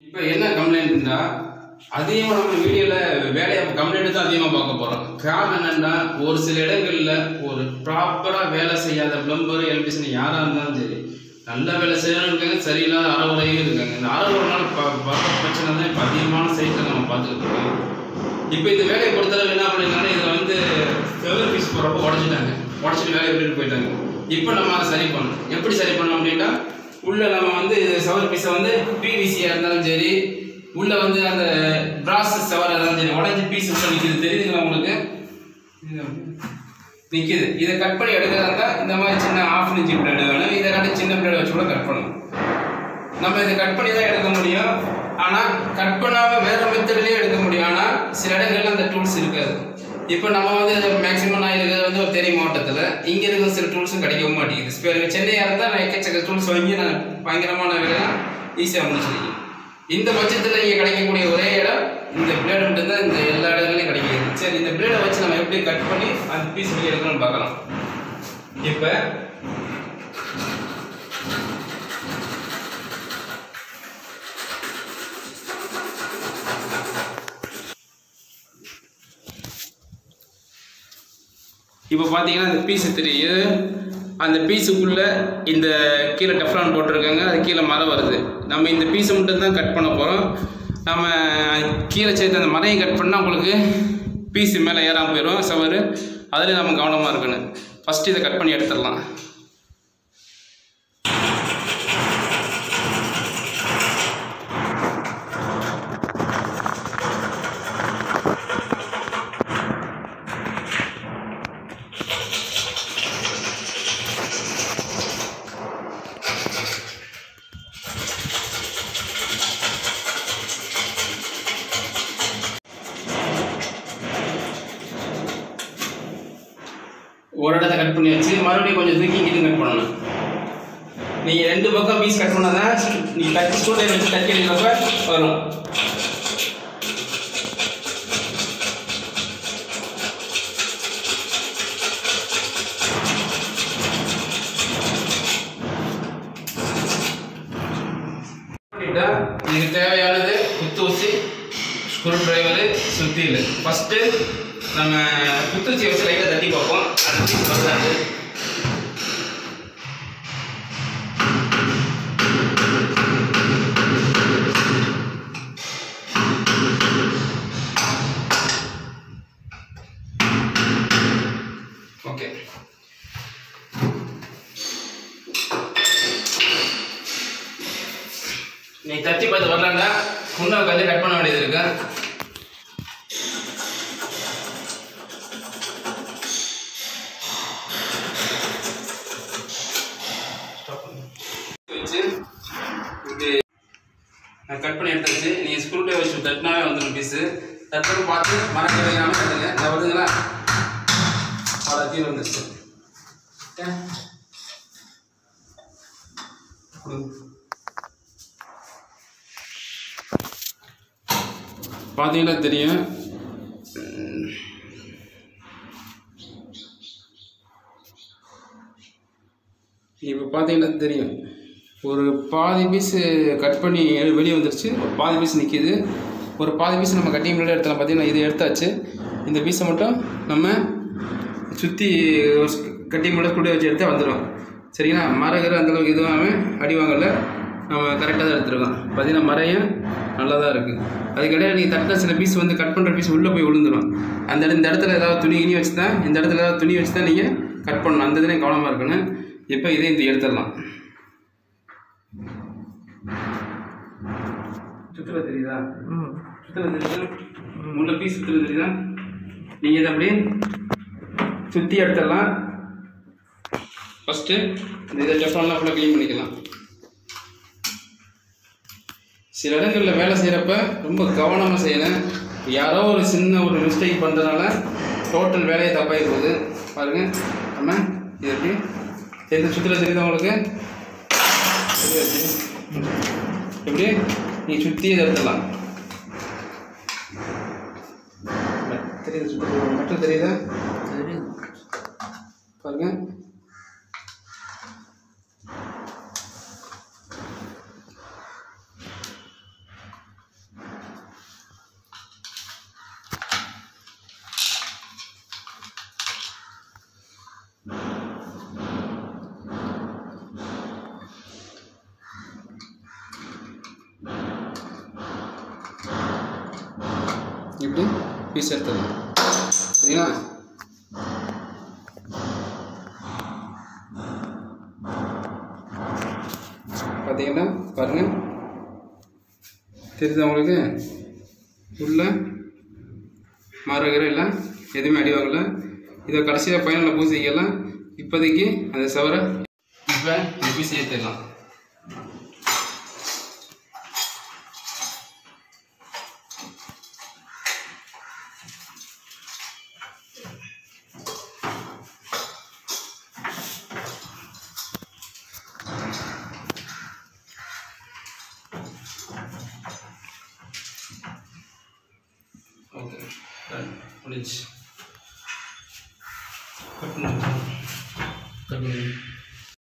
இப்போ என்ன கம்ப்ளைண்ட்னா அதிகமாக நம்ம வீடியோவில் வேலையை கம்ப்ளைண்ட் தான் அதிகமாக பார்க்க போகிறோம் காரணம் என்னன்னா ஒரு சில இடங்களில் ஒரு ப்ராப்பராக வேலை செய்யாத பிளம்பர் எலக்ட்ரிஷியன் யாராக இருந்தாலும் சரி நல்ல வேலை செய்யறவங்க இருக்காங்க சரியில்லாத அறவுரையும் இருக்காங்க இந்த அறவுரைனால ப பக்க பிரச்சனை தான் இப்போ அதிகமான சைட்டில் நம்ம பார்த்துக்கிட்டு இருக்கோம் இப்போ இந்த வேலையை பொறுத்தளவு என்ன பண்ணிருக்காங்கன்னா இதில் வந்து செவல் பீஸ் போகிறப்ப உடச்சிட்டாங்க உடச்சிட்டு வேலையை விட்டுட்டு போயிட்டாங்க இப்போ நம்ம அதை சரி பண்ணணும் எப்படி சரி பண்ணோம் அப்படின்னா உள்ள நம்ம வந்து செவல் பீஸை வந்து பிவிசியாக இருந்தாலும் சரி உள்ள வந்து அந்த பிராஸ் செவராக இருந்தாலும் சரி உடஞ்சி பீஸ் உள்ள நிற்கிது தெரியுதுங்களா உங்களுக்கு நிற்கிது இதை கட் பண்ணி எடுக்கிறதா இருந்தால் இந்த மாதிரி சின்ன ஆஃப் இன்ச்சு பிளேடு வேணும் இதை காட்டி சின்ன பிளேடு வச்சு கூட கட் பண்ணணும் நம்ம இதை கட் பண்ணி தான் எடுக்க முடியும் ஆனால் கட் பண்ணாமல் வேறு மெத்தட்லேயும் எடுக்க முடியும் ஆனால் சில இடங்கள்ல அந்த டூல்ஸ் இருக்காது இப்போ நம்ம வந்து மேக்ஸிமம் நான் இருக்கிறது வந்து ஒரு தெரிய மாவட்டத்தில் இங்கே இருக்கிற சில டூல்ஸும் கிடைக்கவும் மாட்டேங்குது ஸ்பேர் சென்னையாக இருந்தால் நான் எக்கச்சக்க டூல்ஸ் வாங்கி நான் பயங்கரமான வேலைலாம் ஈஸியாக முடிச்சிருக்கேன் இந்த பட்சத்தில் இங்கே கிடைக்கக்கூடிய ஒரே இடம் இந்த பிளேடு மட்டும்தான் இந்த எல்லா இடங்களையும் கிடைக்கிது சரி இந்த பிளேடை வச்சு நம்ம எப்படி கட் பண்ணி அந்த பீஸ் வெளியே எடுக்கணும்னு பார்க்கலாம் இப்போ இப்போ பார்த்தீங்கன்னா இந்த பீஸ் தெரியுது அந்த பீஸுக்குள்ளே இந்த கீழே டெஃப்லான் போட்டிருக்காங்க அது கீழே மரம் வருது நம்ம இந்த பீஸை மட்டும் தான் கட் பண்ண போகிறோம் நம்ம கீழே சேர்த்து அந்த மரையை கட் பண்ணால் உங்களுக்கு பீஸ் மேலே ஏறாமல் போயிடும் சவரு அதில் நம்ம கவனமாக இருக்கணும் ஃபஸ்ட்டு இதை கட் பண்ணி எடுத்துடலாம் ஒரு இடத்த கட் பண்ணி வச்சு மறுபடியும் கொஞ்சம் தூக்கி இங்கிட்டு கட் பண்ணணும் நீங்கள் ரெண்டு பக்கம் பீஸ் கட் பண்ணால் தான் நீங்கள் தட்டி ஸ்டூடியோ வச்சு தட்டி எடுக்கிறப்ப வரும் பண்ணிட்டா இதுக்கு தேவையானது குத்தூசி ஸ்க்ரூ டிரைவரு சுத்தியில் ஃபஸ்ட்டு நம்ம குத்தூசி வச்சு லைட்டாக தட்டி பார்ப்போம் அது பீஸ் வராது ஓகே நீ தட்டி பார்த்து வரலாண்டா முன்ன உட்காந்து கட் பண்ண வேண்டியது இருக்கு வச்சு இப்படி நான் கட் பண்ணி எடுத்தாச்சு நீங்கள் ஸ்க்ரூ ட்ரைவர் வச்சு தட்டினாவே வந்துடும் பீஸு தட்டுறது பார்த்து மரம் கிடைக்காம தட்டுங்க நான் வருதுங்களா அவ்வளோ கீழே வந்துருச்சு ஓகே கொடுங்க பார்த்தீங்கன்னா தெரியும் இப்போ பார்த்தீங்கன்னா தெரியும் ஒரு பாதி பீஸ் கட் பண்ணி எ- வெளியே வந்துருச்சு ஒரு பாதி பீஸ் நிற்கிது ஒரு பாதி பீஸ் நம்ம கட்டிங் முன்னாடி எடுத்தலாம் பார்த்தீங்கன்னா இது எடுத்தாச்சு இந்த பீஸை மட்டும் நம்ம சுற்றி கட்டிங் முன்னாடி கூட வச்சு எடுத்தால் வந்துடும் சரிங்களா மரகிற அந்தளவுக்கு இதுவாகவே அடி வாங்கல நம்ம கரெக்டாக தான் எடுத்துருக்கோம் பார்த்தீங்கன்னா மரையும் நல்லா தான் இருக்குது அதுக்கிடையே நீங்கள் தட்டின சில பீஸ் வந்து கட் பண்ணுற பீஸ் உள்ளே போய் விழுந்துடும் அந்த இடம் இந்த இடத்துல ஏதாவது துணி கிணி வச்சு தான் இந்த இடத்துல ஏதாவது துணி வச்சு தான் நீங்கள் கட் பண்ணணும் அந்த இதுலேயும் கவனமாக இருக்கணும் இப்போ இதையும் இந்த எடுத்துடலாம் சுற்றுலா தெரியுதா சுற்றுலா தெரியுதா உள்ள பீஸ் சுற்றுலா தெரியுதா நீங்கள் இதை அப்படியே சுற்றி எடுத்துடலாம் ஃபஸ்ட்டு இந்த இதை ஜப்பான்லாம் ஃபுல்லாக க்ளீன் பண்ணிக்கலாம் சில இடங்களில் வேலை செய்கிறப்ப ரொம்ப கவனமாக செய்யணும் யாரோ ஒரு சின்ன ஒரு மிஸ்டேக் பண்ணுறதுனால டோட்டல் வேலையை தப்பாகி போகுது பாருங்கள் நம்ம இது எப்படி தெரிந்த சுற்றுலா தெரியுதா உங்களுக்கு தெரியாது. எப்படி நீ சுற்றி இதை எடுத்துடலாம் தெரியுது சுற்றுலா மட்டும் தெரியுதா பாருங்க இப்படி பீஸ் எடுத்துடலாம் சரிங்களா பார்த்தீங்கன்னா பாருங்கள் தெரியுதா உங்களுக்கு உள்ள மரகிற எல்லாம் எதுவுமே அடி வாங்கல இதை கடைசியாக ஃபைனலில் பூசிக்கலாம் இப்போதைக்கு அந்த சவரை இப்போ இந்த பீஸ் ஏற்றிடலாம் ஓகே டன் முடிஞ்சு கட் பண்ணு கட் பண்ணு